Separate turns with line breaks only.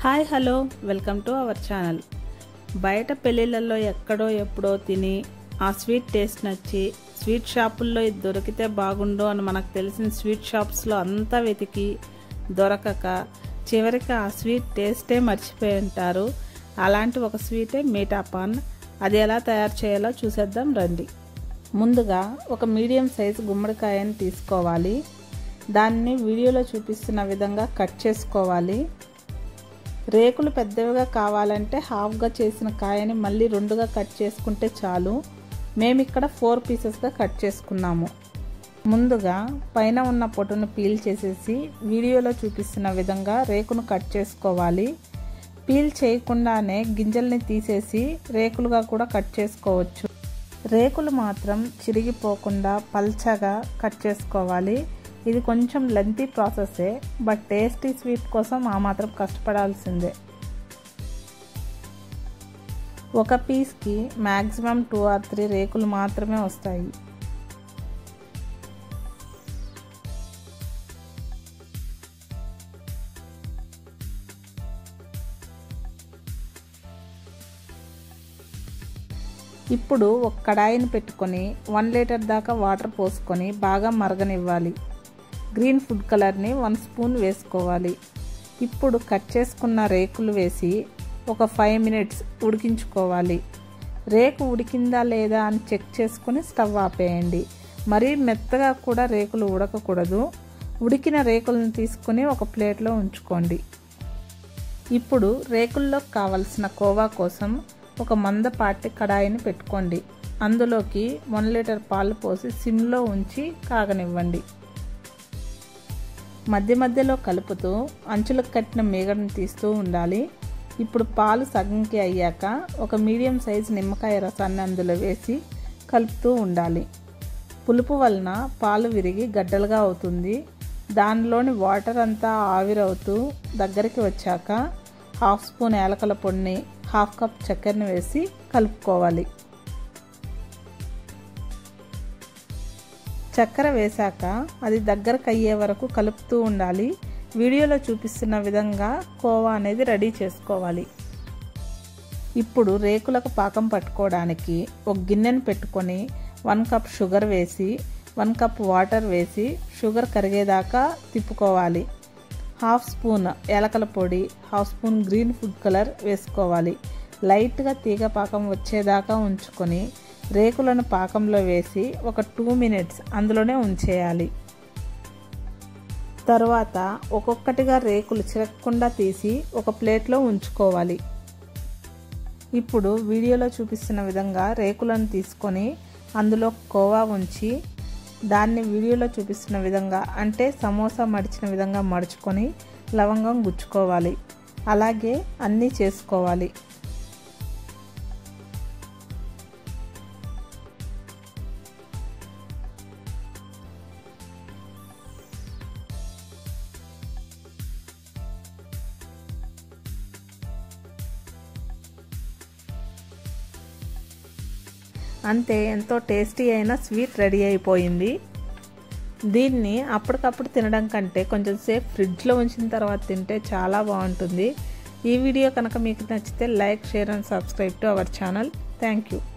hi hello welcome to our channel బయట పెళ్ళిళ్ళల్లో ఎక్కడో ఎప్పుడో తిని ఆ స్వీట్ టేస్ట్ నచ్చి స్వీట్ షాపుల్లో ఇది దొరికితే బాగుండు అని మనకు తెలిసిన స్వీట్ షాప్స్లో అంతా వెతికి దొరకక చివరికి ఆ స్వీట్ టేస్టే మర్చిపోయి ఉంటారు అలాంటి ఒక స్వీటే మీఠా పాన్ అది ఎలా తయారు చేయాలో చూసేద్దాం రండి ముందుగా ఒక మీడియం సైజు గుమ్మడికాయని తీసుకోవాలి దాన్ని వీడియోలో చూపిస్తున్న విధంగా కట్ చేసుకోవాలి రేకులు పెద్దవిగా కావాలంటే హాఫ్గా చేసిన కాయని మళ్ళీ రెండుగా కట్ చేసుకుంటే చాలు మేము ఇక్కడ ఫోర్ పీసెస్గా కట్ చేసుకున్నాము ముందుగా పైన ఉన్న పొట్టును పీల్ చేసేసి వీడియోలో చూపిస్తున్న విధంగా రేకును కట్ చేసుకోవాలి పీల్ చేయకుండానే గింజల్ని తీసేసి రేకులుగా కూడా కట్ చేసుకోవచ్చు రేకులు మాత్రం చిరిగిపోకుండా పల్చగా కట్ చేసుకోవాలి ఇది కొంచెం లెంతీ ప్రాసెసే బట్ టేస్టీ స్వీట్ కోసం ఆ మాత్రం కష్టపడాల్సిందే ఒక పీస్కి మ్యాక్సిమం టూ ఆర్ త్రీ రేకులు మాత్రమే వస్తాయి ఇప్పుడు ఒక కడాయిని పెట్టుకొని వన్ లీటర్ దాకా వాటర్ పోసుకొని బాగా మరగనివ్వాలి గ్రీన్ ఫుడ్ కలర్ని వన్ స్పూన్ వేసుకోవాలి ఇప్పుడు కట్ చేసుకున్న రేకులు వేసి ఒక ఫైవ్ మినిట్స్ ఉడికించుకోవాలి రేకు ఉడికిందా లేదా అని చెక్ చేసుకుని స్టవ్ ఆపేయండి మరీ మెత్తగా కూడా రేకులు ఉడకకూడదు ఉడికిన రేకులను తీసుకుని ఒక ప్లేట్లో ఉంచుకోండి ఇప్పుడు రేకుల్లో కావలసిన కోవా కోసం ఒక మందపాటి కడాయిని పెట్టుకోండి అందులోకి వన్ లీటర్ పాలు పోసి సిమ్లో ఉంచి కాగనివ్వండి మధ్య మధ్యలో కలుపుతూ అంచులకు కట్టిన మీగడని తీస్తూ ఉండాలి ఇప్పుడు పాలు సగంకి అయ్యాక ఒక మీడియం సైజు నిమ్మకాయ రసాన్ని అందులో వేసి కలుపుతూ ఉండాలి పులుపు వలన పాలు విరిగి గడ్డలుగా అవుతుంది దానిలోని వాటర్ అంతా ఆవిరవుతూ దగ్గరికి వచ్చాక హాఫ్ స్పూన్ ఏలకల పొడిని హాఫ్ కప్ చక్కెరని వేసి కలుపుకోవాలి చక్కెర వేశాక అది దగ్గరకు అయ్యే వరకు కలుపుతూ ఉండాలి వీడియోలో చూపిస్తున్న విధంగా కోవా అనేది రెడీ చేసుకోవాలి ఇప్పుడు రేకులకు పాకం పట్టుకోవడానికి ఒక గిన్నెను పెట్టుకొని వన్ కప్ షుగర్ వేసి వన్ కప్ వాటర్ వేసి షుగర్ కరిగేదాకా తిప్పుకోవాలి హాఫ్ స్పూన్ ఏలకల పొడి half spoon green food colour వేసుకోవాలి లైట్గా తీగ పాకం వచ్చేదాకా ఉంచుకొని రేకులను పాకంలో వేసి ఒక టూ మినిట్స్ అందులోనే ఉంచేయాలి తర్వాత ఒక్కొక్కటిగా రేకులు చిరగకుండా తీసి ఒక ప్లేట్లో ఉంచుకోవాలి ఇప్పుడు వీడియోలో చూపిస్తున్న విధంగా రేకులను తీసుకొని అందులో కోవా ఉంచి దాన్ని వీడియోలో చూపిస్తున్న విధంగా అంటే సమోసా మడిచిన విధంగా మడుచుకొని లవంగం గుచ్చుకోవాలి అలాగే అన్నీ చేసుకోవాలి అంతే ఎంతో టేస్టీ అయిన స్వీట్ రెడీ అయిపోయింది దీన్ని అప్పటికప్పుడు తినడం కంటే కొంచెం సేపు ఫ్రిడ్జ్లో ఉంచిన తర్వాత తింటే చాలా బాగుంటుంది ఈ వీడియో కనుక మీకు నచ్చితే like share and subscribe to our channel thank you